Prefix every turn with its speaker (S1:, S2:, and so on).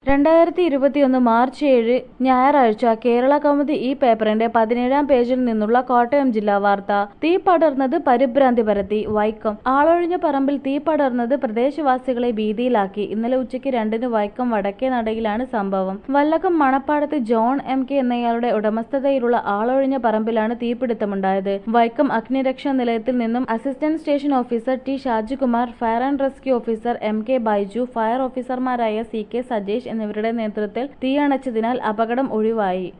S1: രണ്ടായിരത്തി ഇരുപത്തിയൊന്ന് മാർച്ച് ഏഴ് ഞായറാഴ്ച കേരള കൗമുദി ഈ പേപ്പറിന്റെ പതിനേഴാം പേജിൽ നിന്നുള്ള കോട്ടയം ജില്ലാ വാർത്ത തീ പടർന്നത് പരിഭ്രാന്തി പരത്തി വൈക്കം ആളൊഴിഞ്ഞ പറമ്പിൽ തീ പടർന്നത് പ്രദേശവാസികളെ ഭീതിയിലാക്കി ഇന്നലെ ഉച്ചയ്ക്ക് രണ്ടിന് വൈക്കം വടക്കേ നടയിലാണ് സംഭവം വല്ലകം മണപ്പാടത്ത് ജോൺ എം കെ എന്നയാളുടെ ഉടമസ്ഥതയിലുള്ള ആളൊഴിഞ്ഞ പറമ്പിലാണ് തീപിടുത്തമുണ്ടായത് വൈക്കം അഗ്നിരക്ഷാ നിലയത്തിൽ നിന്നും assistant station officer T Shajikumar fire and rescue officer M K Baiju fire ഓഫീസർമാരായ സി കെ സജേഷ് എന്നിവരുടെ നേതൃത്വത്തിൽ തീയണച്ചതിനാൽ അപകടം ഒഴിവായി